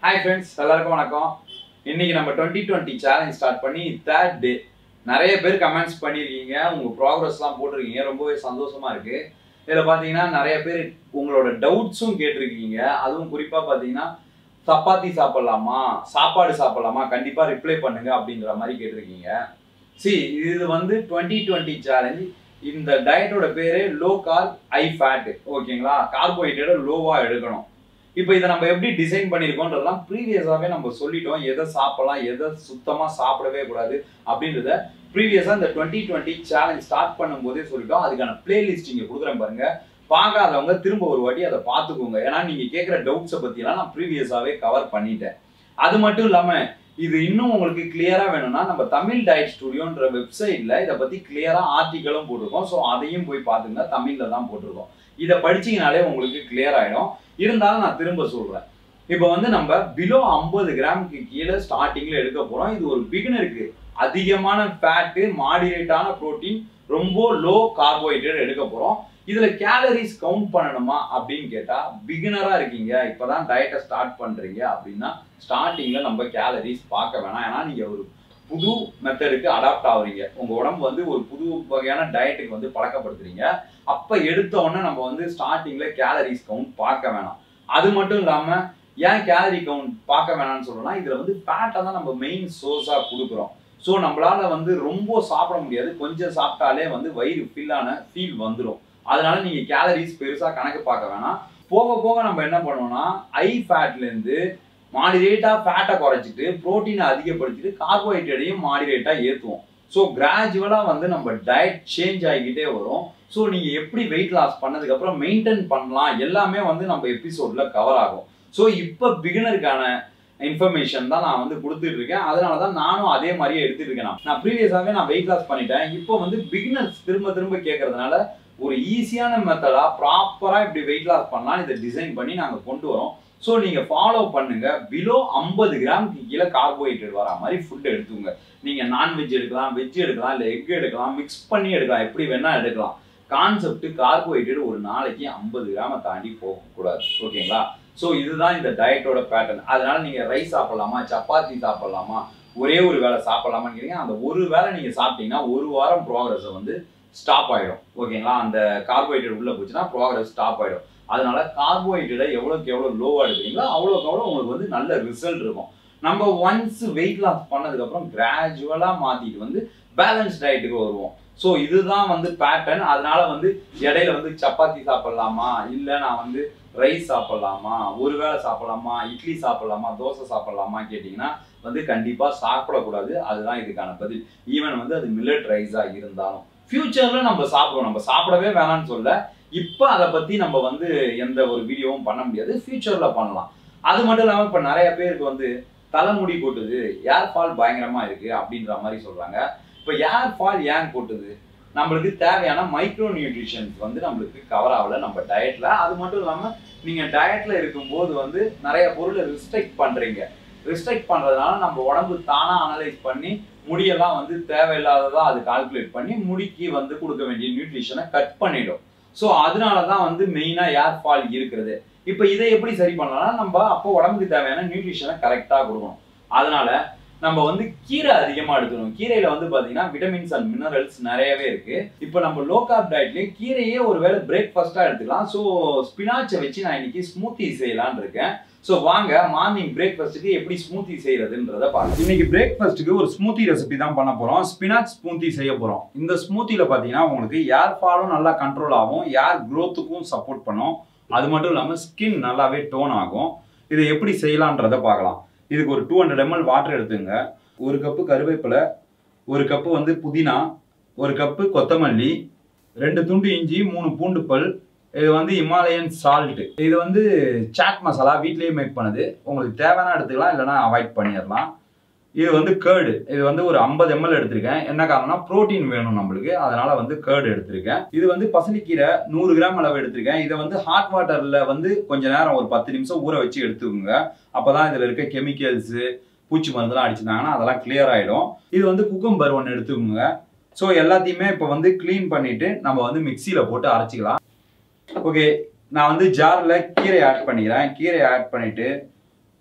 Hi friends எல்லாருக்கும் வணக்கம் இன்னைக்கு நம்ம டுவெண்ட்டி டுவெண்ட்டி சேலஞ்ச் ஸ்டார்ட் பண்ணி தேர்ட் டே நிறைய பேர் கமெண்ட்ஸ் பண்ணியிருக்கீங்க உங்க ப்ராக்ரஸ்லாம் போட்டிருக்கீங்க ரொம்பவே சந்தோஷமா இருக்கு இதில் பார்த்தீங்கன்னா நிறைய பேர் உங்களோட டவுட்ஸும் கேட்டிருக்கீங்க அதுவும் குறிப்பாக பார்த்தீங்கன்னா சப்பாத்தி சாப்பிடலாமா சாப்பாடு சாப்பிடலாமா கண்டிப்பாக ரிப்ளை பண்ணுங்க அப்படின்ற மாதிரி கேட்டிருக்கீங்க சி இது வந்து டுவெண்ட்டி டுவெண்ட்டி சேலஞ்ச் இந்த டயட்டோட பேரு லோ கார்ப் ஹை ஃபேட் ஓகேங்களா கார்போஹைட்ரேட்டை லோவாக எடுக்கணும் இப்போ இதை நம்ம எப்படி டிசைன் பண்ணியிருக்கோன்றதெல்லாம் ப்ரீவியஸாகவே நம்ம சொல்லிட்டோம் எதை சாப்பிடலாம் எதை சுத்தமாக சாப்பிடவே கூடாது அப்படின்றத ப்ரீவியஸாக இந்த டுவெண்ட்டி டுவெண்ட்டி சேலஞ்ச் ஸ்டார்ட் பண்ணும்போதே சொல்லிட்டோம் அதுக்கான பிளேலிஸ்ட் இங்கே கொடுக்குறேன் பாருங்க பார்க்காதவங்க திரும்ப ஒரு வாட்டி அதை பார்த்துக்கோங்க ஏன்னா நீங்கள் கேட்குற டவுட்ஸை பற்றியெல்லாம் நான் ப்ரீவியஸாகவே கவர் பண்ணிட்டேன் அது மட்டும் இல்லாமல் இது இன்னும் உங்களுக்கு கிளியரா வேணும்னா நம்ம தமிழ் டயட் ஸ்டுடியோன்ற வெப்சைட்ல இதை பத்தி கிளியரா ஆர்டிகளும் போட்டிருக்கோம் ஸோ அதையும் போய் பாத்துங்க தமிழ்ல தான் போட்டிருக்கோம் இதை படிச்சீங்கனாலே உங்களுக்கு கிளியர் ஆயிடும் இருந்தாலும் நான் திரும்ப சொல்றேன் இப்போ வந்து நம்ம பிலோ ஐம்பது கிராமுக்கு கீழே ஸ்டார்டிங்ல எடுக்க போறோம் இது ஒரு பிகினருக்கு அதிகமான ஃபேட்டு மாடிரேட்டான புரோட்டீன் ரொம்ப லோ கார்போஹைட்ரேட் எடுக்க போறோம் இதுல கேலரிஸ் கவுண்ட் பண்ணணுமா அப்படின்னு கேட்டா பிகினரா இருக்கீங்க இப்பதான் டயட்டை ஸ்டார்ட் பண்றீங்க அப்படின்னா ஸ்டார்டிங்ல நம்ம கேலரிஸ் பார்க்க வேணாம் ஏன்னா நீங்க ஒரு புது மெத்தடுக்கு அடாப்ட் ஆகுறீங்க உங்க உடம்பு வந்து ஒரு புது வகையான டயட்டுக்கு வந்து பழக்கப்படுத்துறீங்க அப்ப எடுத்த உடனே நம்ம வந்து ஸ்டார்டிங்ல கேலரிஸ் கவுண்ட் பார்க்க வேணாம் அது மட்டும் இல்லாம ஏன் கேலரி கவுண்ட் பார்க்க வேணாம்னு சொல்றோம்னா இதுல வந்து ஃபேட்டை தான் நம்ம மெயின் சோர்ஸா கொடுக்குறோம் ஸோ நம்மளால வந்து ரொம்ப சாப்பிட முடியாது கொஞ்சம் சாப்பிட்டாலே வந்து வயிறு ஃபில்லான ஃபீல் வந்துடும் அதனால நீங்க கேலரிஸ் பெருசா கணக்கு பார்க்க வேணாம் போக போக நம்ம என்ன பண்ணுவோம்னா ஹை ஃபேட்ல இருந்து மாடிரேட்டா ஃபேட்டை குறைச்சிட்டு ப்ரோட்டீனை அதிகப்படுத்திட்டு கார்போஹைட்ரேட்டையும் மாடிரேட்டா ஏற்றுவோம் ஸோ கிராஜுவலாக வந்து நம்ம டயட் சேஞ்ச் ஆகிக்கிட்டே வரும் ஸோ நீங்கள் எப்படி வெயிட் லாஸ் பண்ணதுக்கப்புறம் மெயின்டைன் பண்ணலாம் எல்லாமே வந்து நம்ம எபிசோட்ல கவர் ஆகும் ஸோ இப்போ பிகினருக்கான இன்ஃபர்மேஷன் தான் நான் வந்து கொடுத்துட்டு இருக்கேன் அதனால தான் நானும் அதே மாதிரியே எடுத்துட்டு இருக்கேன் நான். நான் ப்ரீவியஸாகவே நான் வெயிட் லாஸ் பண்ணிட்டேன் இப்போ வந்து பிகினர்ஸ் திரும்ப திரும்ப கேட்கறதுனால ஒரு ஈஸியான மெத்தடா ப்ராப்பரா இப்படி வெயிட் லாஸ் பண்ணலாம் இதை டிசைன் பண்ணி நாங்க கொண்டு வரோம் ஸோ நீங்க ஃபாலோ பண்ணுங்க பிலோ ஐம்பது கிராமுக்கு கீழே கார்போஹைட்ரேட் வரா மாதிரி ஃபுட் எடுத்துங்க நீங்க நான்வெஜ் எடுக்கலாம் வெஜ் எடுக்கலாம் இல்லை எக் எடுக்கலாம் மிக்ஸ் பண்ணி எடுக்கலாம் எப்படி வேணா எடுக்கலாம் கான்செப்ட் கார்போஹைட்ரேட் ஒரு நாளைக்கு ஐம்பது கிராமை தாண்டி போகக்கூடாது ஓகேங்களா ஸோ இதுதான் இந்த டயட்டோட பேட்டர்ன் அதனால நீங்க ரைஸ் சாப்பிடலாமா சப்பாத்தி சாப்பிடலாமா ஒரே ஒரு வேளை சாப்பிடலாமான்னு கேட்டீங்க அந்த ஒரு வேளை நீங்க சாப்பிட்டீங்கன்னா ஒரு வாரம் ப்ரோக்ரஸை வந்து ஸ்டாப் ஆயிடும் ஓகேங்களா அந்த கார்போஹைட்ரேட் உள்ள போச்சுன்னா ப்ரோக்ரஸ் ஸ்டாப் ஆயிடும் அதனால கார்போஹைட்ரேட்டை எவ்வளோக்கு எவ்வளோ லோவாக எடுக்கிறீங்களோ அவ்வளோக்கு அவ்வளோ உங்களுக்கு வந்து நல்ல ரிசல்ட் இருக்கும் நம்ம ஒன்ஸ் வெயிட் லாஸ் பண்ணதுக்கப்புறம் கிராஜுவலாக மாற்றிட்டு வந்து பேலன்ஸ் டயட்டுக்கு வருவோம் ஸோ இதுதான் வந்து பேட்டர்ன் அதனால வந்து இடையில வந்து சப்பாத்தி சாப்பிடலாமா இல்லை நான் வந்து ரைஸ் சாப்பிடலாமா ஒரு வேளை சாப்பிடலாமா இட்லி சாப்பிடலாமா தோசை சாப்பிடலாமா கேட்டிங்கன்னா வந்து கண்டிப்பாக சாப்பிடக்கூடாது அதுதான் இதுக்கான பதில் ஈவன் வந்து அது மில்லட் ரைஸாக இருந்தாலும் ஃபியூச்சர்ல நம்ம சாப்பிடுவோம் நம்ம சாப்பிடவே வேணாம்னு சொல்ல இப்போ அதை பத்தி நம்ம வந்து எந்த ஒரு வீடியோவும் பண்ண முடியாது ஃபியூச்சர்ல பண்ணலாம் அது மட்டும் இல்லாமல் இப்போ நிறைய பேருக்கு வந்து தலைமுடி கொட்டுது ஏர் ஃபால் பயங்கரமா இருக்கு அப்படின்ற மாதிரி சொல்றாங்க இப்போ ஏர் ஃபால் ஏன் கொட்டுது நம்மளுக்கு தேவையான மைக்ரோ நியூட்ரிஷன்ஸ் வந்து நம்மளுக்கு கவர் ஆகல நம்ம டயட்ல அது மட்டும் இல்லாம நீங்க டயட்ல இருக்கும்போது வந்து நிறைய பொருளை ரிஸ்ட்ரிக்ட் பண்றீங்க ரிஸ்ட்ரிக்ட் பண்றதுனால நம்ம உடம்பு தானா அனலைஸ் பண்ணி முடியெல்லாம் வந்து தேவையில்லாததா அது கால்குலேட் பண்ணி முடிக்கு வந்து கொடுக்க வேண்டிய நியூட்ரிஷனை கட் பண்ணிடும் ஸோ அதனால தான் வந்து மெயினாக ஏர் ஃபால் இருக்கிறது இப்போ இதை எப்படி சரி பண்ணலாம்னா நம்ம அப்போ உடம்புக்கு தேவையான நியூட்ரிஷனை கரெக்டாக கொடுக்கணும் அதனால நம்ம வந்து கீரை அதிகமாக எடுத்துக்கணும் கீரையில வந்து பார்த்தீங்கன்னா விட்டமின்ஸ் அண்ட் மினரல்ஸ் நிறையவே இருக்கு இப்போ நம்ம லோ கார்ப் டயட்லேயே கீரையே ஒரு வேளை பிரேக்ஃபாஸ்ட்டாக எடுத்துக்கலாம் ஸோ ஸ்பினாச்சை வச்சு நான் இன்னைக்கு ஸ்மூத்தி செய்யலான்னு இருக்கேன் ஸோ வாங்க மார்னிங் பிரேக்ஃபாஸ்ட்டுக்கு எப்படி ஸ்மூத்தி செய்யறதுன்றத பார்க்கலாம் இன்னைக்கு பிரேக்ஃபாஸ்ட்டுக்கு ஒரு ஸ்மூத்தி ரெசிபி தான் பண்ண போறோம் ஸ்பினாச் ஸ்மூத்தி செய்ய போறோம் இந்த ஸ்மூத்தியில் பார்த்தீங்கன்னா உங்களுக்கு ஏர் ஃபாலும் நல்லா கண்ட்ரோல் ஆகும் ஏர் க்ரோத்துக்கும் சப்போர்ட் பண்ணும் அது மட்டும் இல்லாமல் ஸ்கின் நல்லாவே டோன் ஆகும் இதை எப்படி செய்யலான்றத பார்க்கலாம் இதுக்கு ஒரு டூ ஹண்ட்ரட் எம்எல் வாட்டர் எடுத்துங்க ஒரு கப்பு கருவேப்பிலை ஒரு கப்பு வந்து புதினா ஒரு கப்பு கொத்தமல்லி ரெண்டு துண்டு இஞ்சி மூணு பூண்டு பல் இது வந்து இமாலயன் சால்ட் இது வந்து சாட் மசாலா வீட்லயே மேக் பண்ணுது உங்களுக்கு தேவையான எடுத்துக்கலாம் இல்லைன்னா அவாய்ட் பண்ணிடலாம் இது வந்து கேர்டு இது வந்து ஒரு ஐம்பது எம்எல் எடுத்திருக்கேன் என்ன காரணம்னா புரோட்டீன் வேணும் நம்மளுக்கு அதனால வந்து கேர்டு எடுத்திருக்கேன் இது வந்து பசலிக்கீரை நூறு கிராம் அளவு எடுத்திருக்கேன் இதை வந்து ஹாட் வாட்டர்ல வந்து கொஞ்ச நேரம் ஒரு பத்து நிமிஷம் ஊற வச்சு எடுத்துக்கோங்க அப்பதான் இதுல இருக்க கெமிக்கல்ஸ் பூச்சி மருந்துலாம் அடிச்சிருந்தாங்கன்னா அதெல்லாம் கிளியர் ஆயிடும் இது வந்து குக்கம்பர் ஒன்று எடுத்துக்கோங்க ஸோ எல்லாத்தையுமே இப்போ வந்து க்ளீன் பண்ணிட்டு நம்ம வந்து மிக்சியில் போட்டு அரைச்சிக்கலாம் ஓகே நான் வந்து ஜாரில் கீரை ஆட் பண்ணிக்கிறேன் கீரை ஆட் பண்ணிட்டு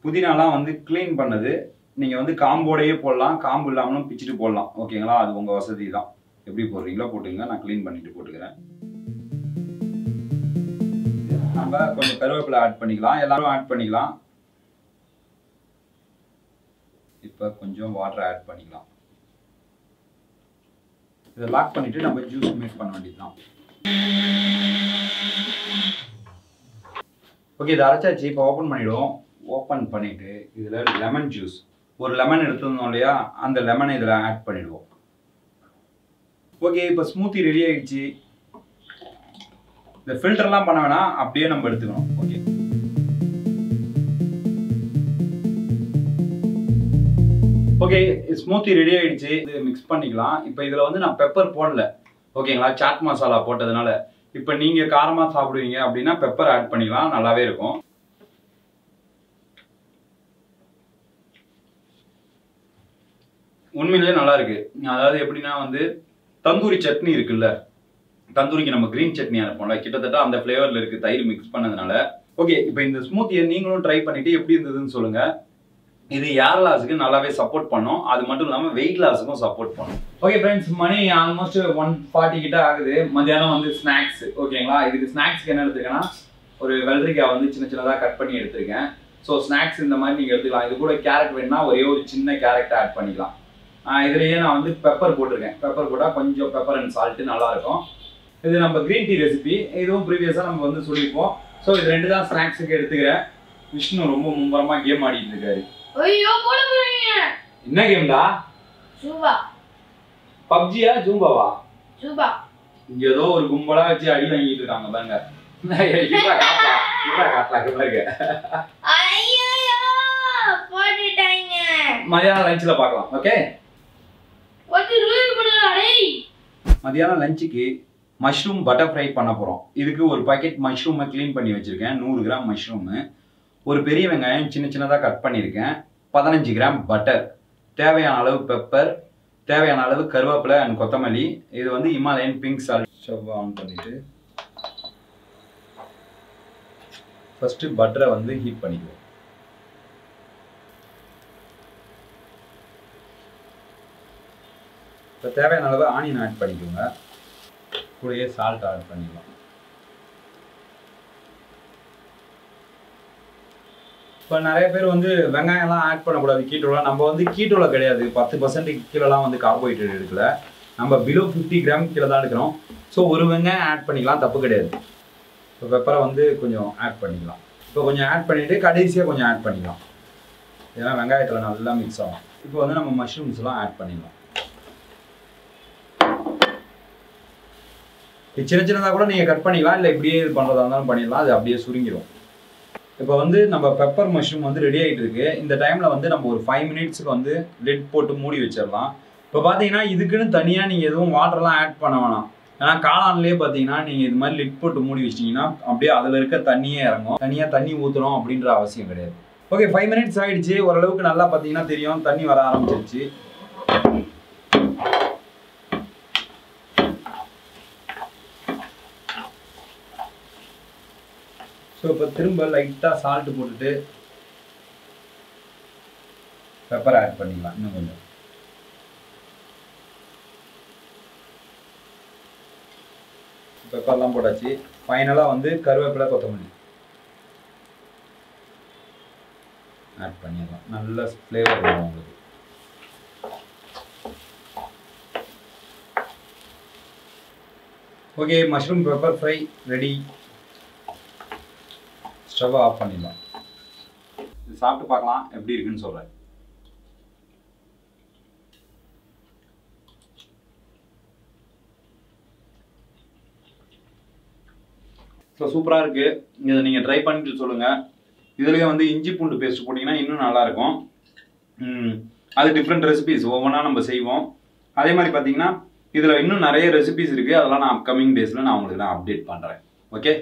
புதினாலாம் வந்து க்ளீன் பண்ணது நீங்கள் வந்து காம்போடையே போடலாம் காம்பு இல்லாமலும் பிச்சுட்டு போடலாம் ஓகேங்களா அது உங்கள் வசதி தான் எப்படி போடுறீங்களோ போட்டுங்க நான் க்ளீன் பண்ணிட்டு போட்டுக்கிறேன் நம்ம கொஞ்சம் கருவேப்பிலை ஆட் பண்ணிக்கலாம் எல்லாரும் ஆட் பண்ணிக்கலாம் இப்போ கொஞ்சம் வாட்டர் ஆட் பண்ணிக்கலாம் இதை லாக் பண்ணிட்டு நம்ம ஜூஸ் மேக் பண்ண வேண்டியதுதான் ஓகே இதை அரைச்சாச்சு இப்போ ஓப்பன் பண்ணிவிடுவோம் ஓப்பன் பண்ணிவிட்டு இதில் லெமன் ஜூஸ் ஒரு லெமன் எடுத்துருந்தோம் இல்லையா அந்த லெமனை இதில் ஆட் பண்ணிடுவோம் ஓகே இப்போ ஸ்மூத்தி ரெடி ஆயிடுச்சு இந்த ஃபில்டர்லாம் பண்ண வேணாம் அப்படியே நம்ம எடுத்துக்கணும் ஓகே ஓகே ஸ்மூத்தி ரெடி ஆயிடுச்சு இது மிக்ஸ் பண்ணிக்கலாம் இப்போ இதில் வந்து நான் பெப்பர் போடல ஓகேங்களா சாட் மசாலா போட்டதுனால இப்போ நீங்கள் காரமாக சாப்பிடுவீங்க அப்படின்னா பெப்பர் ஆட் பண்ணிக்கலாம் நல்லாவே இருக்கும் உண்மையிலேயே நல்லா இருக்கு அதாவது எப்படின்னா வந்து தந்தூரி சட்னி இருக்குல்ல தந்தூரிக்கு நம்ம கிரீன் சட்னி அனுப்போம்ல கிட்டத்தட்ட அந்த ஃப்ளேவரில் இருக்கு தயிர் மிக்ஸ் பண்ணதுனால ஓகே இப்போ இந்த ஸ்மூத்தியை நீங்களும் ட்ரை பண்ணிட்டு எப்படி இருந்ததுன்னு சொல்லுங்க இது ஏர் லாஸுக்கு நல்லாவே சப்போர்ட் பண்ணும் அது மட்டும் இல்லாமல் வெயிட் லாஸுக்கும் சப்போர்ட் பண்ணும் ஓகே ஃப்ரெண்ட்ஸ் மணி ஆல்மோஸ்ட் ஒன் ஃபார்ட்டி கிட்ட ஆகுது மத்தியானம் வந்து ஸ்நாக்ஸ் ஓகேங்களா இதுக்கு ஸ்நாக்ஸ்க்கு என்ன எடுத்துருக்கேன்னா ஒரு வெள்ளரிக்காய் வந்து சின்ன சின்னதாக கட் பண்ணி எடுத்திருக்கேன் ஸோ ஸ்நாக்ஸ் இந்த மாதிரி நீங்கள் எடுத்துக்கலாம் இது கூட கேரட் வேணும்னா ஒரே ஒரு சின்ன கேரட் ஆட் பண்ணிக்கலாம் ஆஹ் இதுலயே நான் வந்து பெப்பர் போட்டிருக்கேன் பெப்பர் போட்டால் கொஞ்சம் பெப்பர் அண்ட் சால்ட்டு நல்லாயிருக்கும் இது நம்ம க்ரீன் டீ ரெசிபி இதுவும் ப்ரீவியஸாக நம்ம வந்து சொல்லியிருப்போம் ஸோ இது ரெண்டு தான் ஸ்நாக்ஸுக்கு எடுத்துக்கிறேன் விஷ்ணு ரொம்ப மும்பரமாக கேம் ஆடிட்டு இருக்காரு ஐயோ போட போறீங்க என்ன கேம்டா சூபா பப்ஜியா ஜூம்பாவா சூபா இங்க ஏதோ ஒரு கும்பலா வச்சு அடி வாங்கிட்டு இருக்காங்க பாருங்க இப்ப காட்டலாம் இப்ப காட்டலாம் இங்க பாருங்க ஐயோ போட்டுட்டாங்க மதியானம் லஞ்சில் பார்க்கலாம் ஓகே ஒத்தி ரூல் பண்ணுடா டேய் மதியானம் லஞ்சுக்கு மஷ்ரூம் பட்டர் ஃப்ரை பண்ண போகிறோம் இதுக்கு ஒரு பாக்கெட் மஷ்ரூமை க்ளீன் பண்ணி வச்சுருக்கேன் நூறு கிராம் மஷ்ரூமு ஒரு பெரிய வெங்காயம் சின்ன சின்னதாக கட் பண்ணியிருக்கேன் பதினஞ்சு கிராம் பட்டர் தேவையான அளவு பெப்பர் தேவையான அளவு கருவேப்பிலை அண்ட் கொத்தமல்லி இது வந்து Himalayan pink salt stove on பண்ணிட்டு ஃபஸ்ட்டு பட்டரை வந்து ஹீட் பண்ணிக்குவோம் இப்போ தேவையான அளவு ஆனியன் ஆட் பண்ணிக்கோங்க கூடயே சால்ட் ஆட் பண்ணிக்கலாம் இப்போ நிறைய பேர் வந்து வெங்காயம்லாம் ஆட் பண்ணக்கூடாது கீட்டோலாம் நம்ம வந்து கீட்டோவில் கிடையாது பத்து பர்சன்ட் கீழெல்லாம் வந்து கார்போஹைட்ரேட் எடுக்கல நம்ம பிலோ ஃபிஃப்டி கிராம் கீழே தான் எடுக்கிறோம் ஸோ ஒரு வெங்காயம் ஆட் பண்ணிக்கலாம் தப்பு கிடையாது இப்போ பெப்பரை வந்து கொஞ்சம் ஆட் பண்ணிக்கலாம் இப்போ கொஞ்சம் ஆட் பண்ணிவிட்டு கடைசியாக கொஞ்சம் ஆட் பண்ணிக்கலாம் ஏன்னா வெங்காயத்தில் நல்லா மிக்ஸ் ஆகும் இப்போ வந்து நம்ம மஷ்ரூம்ஸ்லாம் ஆட் பண்ணிடலாம் இது சின்ன சின்னதாக கூட நீங்கள் கட் பண்ணிக்கலாம் இல்லை இப்படியே இது பண்ணுறதா இருந்தாலும் பண்ணிடலாம் அது அப்படியே சுருங்கிடும் இப்போ வந்து நம்ம பெப்பர் மஷ்ரூம் வந்து ரெடி ஆகிட்டு இருக்கு இந்த டைமில் வந்து நம்ம ஒரு ஃபைவ் மினிட்ஸுக்கு வந்து லிட் போட்டு மூடி வச்சிடலாம் இப்போ பார்த்தீங்கன்னா இதுக்குன்னு தனியாக நீங்கள் எதுவும் வாட்டர்லாம் ஆட் பண்ண வேணாம் ஏன்னா காளான்லேயே பார்த்தீங்கன்னா நீங்கள் இது மாதிரி லிட் போட்டு மூடி வச்சிட்டிங்கன்னா அப்படியே அதில் இருக்க தண்ணியே இறங்கும் தனியாக தண்ணி ஊற்றணும் அப்படின்ற அவசியம் கிடையாது ஓகே ஃபைவ் மினிட்ஸ் ஆயிடுச்சு ஓரளவுக்கு நல்லா பார்த்தீங்கன்னா தெரியும் தண்ணி வர ஆரம்பிச்சிருச்சு ஸோ இப்போ திரும்ப லைட்டாக சால்ட் போட்டுட்டு பெப்பர் ஆட் பண்ணிக்கலாம் இன்னும் கொஞ்சம் பெப்பர்லாம் போட்டாச்சு ஃபைனலாக வந்து கருவேப்பிலை கொத்தமல்லி ஆட் பண்ணிடலாம் நல்ல ஃப்ளேவர் வரும் உங்களுக்கு okay mushroom pepper fry ready stove off பண்ணிடலாம் இது சாப்பிட்டு பார்க்கலாம் எப்படி இருக்குன்னு சொல்கிறேன் ஸோ சூப்பராக இருக்குது இதை நீங்கள் ட்ரை பண்ணிட்டு சொல்லுங்கள் இதுலேயே வந்து இஞ்சி பூண்டு பேஸ்ட் போட்டிங்கன்னா இன்னும் நல்லாயிருக்கும் ம், அது டிஃப்ரெண்ட் ரெசிபிஸ் ஒவ்வொன்றா நம்ம செய்வோம் அதே மாதிரி பார்த்தீங்கன்னா இதில் இன்னும் நிறைய ரெசிபிஸ் இருக்குது அதெல்லாம் நான் அப்கமிங் டேஸில் நான் உங்களுக்கு நான் அப்டேட் பண்ணுறேன் ஓகே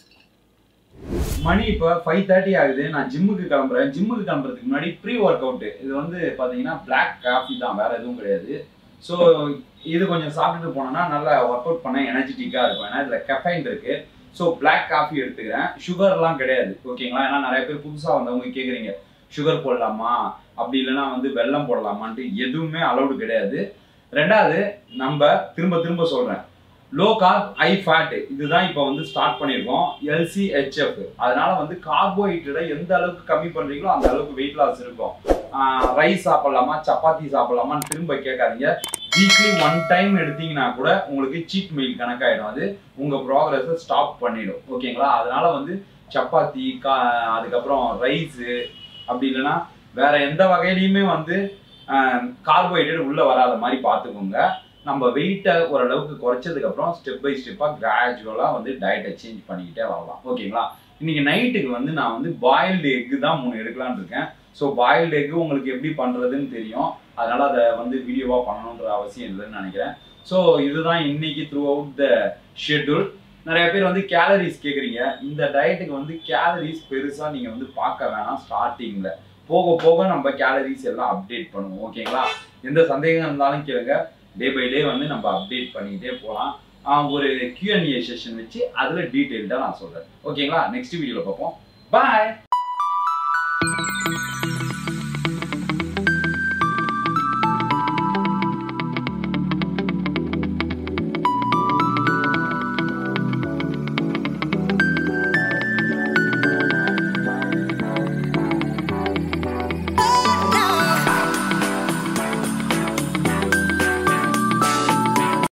மணி இப்போ ஃபைவ் தேர்ட்டி ஆகுது நான் ஜிம்முக்கு கிளம்புறேன் ஜிம்முக்கு கிளம்புறதுக்கு முன்னாடி ப்ரீ ஒர்க் அவுட்டு இது வந்து பார்த்தீங்கன்னா பிளாக் காஃபி தான் வேற எதுவும் கிடையாது ஸோ இது கொஞ்சம் சாப்பிட்டுட்டு போனோம்னா நல்லா ஒர்க் அவுட் பண்ண எனர்ஜெட்டிக்காக இருக்கும் ஏன்னா இதில் கெஃபைன் இருக்கு ஸோ பிளாக் காஃபி எடுத்துக்கிறேன் சுகர்லாம் கிடையாது ஓகேங்களா ஏன்னா நிறைய பேர் புதுசாக வந்தவங்க கேட்குறீங்க சுகர் போடலாமா அப்படி இல்லைன்னா வந்து வெல்லம் போடலாமான்ட்டு எதுவுமே அலௌடு கிடையாது ரெண்டாவது நம்ம திரும்ப திரும்ப சொல்றேன் லோ கார்ப் ஹை ஃபேட் இதுதான் இப்போ வந்து ஸ்டார்ட் பண்ணியிருக்கோம் எல்சிஹெச்எஃப் அதனால வந்து கார்போஹைட்ரேட்டை எந்த அளவுக்கு கம்மி பண்றீங்களோ அந்த அளவுக்கு வெயிட் லாஸ் இருக்கும் ரைஸ் சாப்பிடலாமா சப்பாத்தி சாப்பிடலாமான்னு திரும்ப கேட்காதீங்க வீக்லி ஒன் டைம் எடுத்தீங்கன்னா கூட உங்களுக்கு சீட் மீல் கணக்காயிடும் அது உங்க ப்ராக்ரஸை ஸ்டாப் பண்ணிடும் ஓகேங்களா அதனால வந்து சப்பாத்தி கா அதுக்கப்புறம் ரைஸு அப்படி இல்லைன்னா வேற எந்த வகையிலையுமே வந்து கார்போஹைட்ரேட் உள்ள வராத மாதிரி பார்த்துக்கோங்க நம்ம வெயிட்டை ஓரளவுக்கு குறைச்சதுக்கு அப்புறம் ஸ்டெப் பை ஸ்டெப்பாக கிராஜுவலாக வந்து டயட்டை சேஞ்ச் பண்ணிக்கிட்டே வரலாம் ஓகேங்களா இன்னைக்கு நைட்டுக்கு வந்து நான் வந்து பாயில்டு எக்கு தான் மூணு எடுக்கலாம்னு இருக்கேன் ஸோ பாயில்டு எக்கு உங்களுக்கு எப்படி பண்ணுறதுன்னு தெரியும் அதனால அதை வந்து வீடியோவாக பண்ணணுன்ற அவசியம் இல்லைன்னு நினைக்கிறேன் ஸோ இதுதான் இன்னைக்கு த்ரூ அவுட் த ஷெட்யூல் நிறைய பேர் வந்து கேலரிஸ் கேட்குறீங்க இந்த டயட்டுக்கு வந்து கேலரிஸ் பெருசாக நீங்கள் வந்து பார்க்க வேணாம் ஸ்டார்டிங்கில் போக போக நம்ம கேலரிஸ் எல்லாம் அப்டேட் பண்ணுவோம் ஓகேங்களா எந்த சந்தேகம் இருந்தாலும் கேளுங்க டே பை டே வந்து நம்ம அப்டேட் பண்ணிக்கிட்டே போகலாம் ஒரு கியூஎன்ஏ செஷன் வச்சு அதில் டீட்டெயில்டாக நான் சொல்கிறேன் ஓகேங்களா நெக்ஸ்ட் வீடியோவில் பார்ப்போம் பாய்